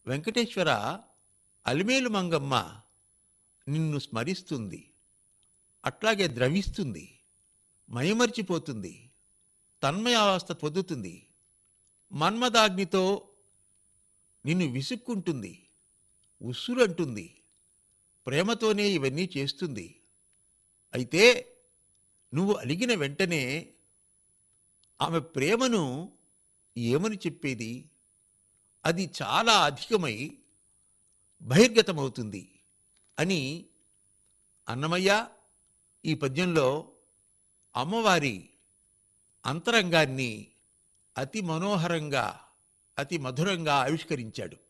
వెంకటేశ్వర అలిమేలు మంగమ్మ నిన్ను స్మరిస్తుంది అట్లాగే ద్రవిస్తుంది మైమర్చిపోతుంది తన్మయావస్థ పొందుతుంది మన్మదాగ్నితో నిన్ను విసుక్కుంటుంది ఉస్సురంటుంది ప్రేమతోనే ఇవన్నీ చేస్తుంది అయితే నువ్వు అలిగిన వెంటనే ఆమె ప్రేమను ఏమని చెప్పేది అది చాలా అధికమై బహిర్గతమవుతుంది అని అన్నమయ్య ఈ పద్యంలో అమ్మవారి అంతరంగాన్ని అతి మనోహరంగా అతి మధురంగా ఆవిష్కరించాడు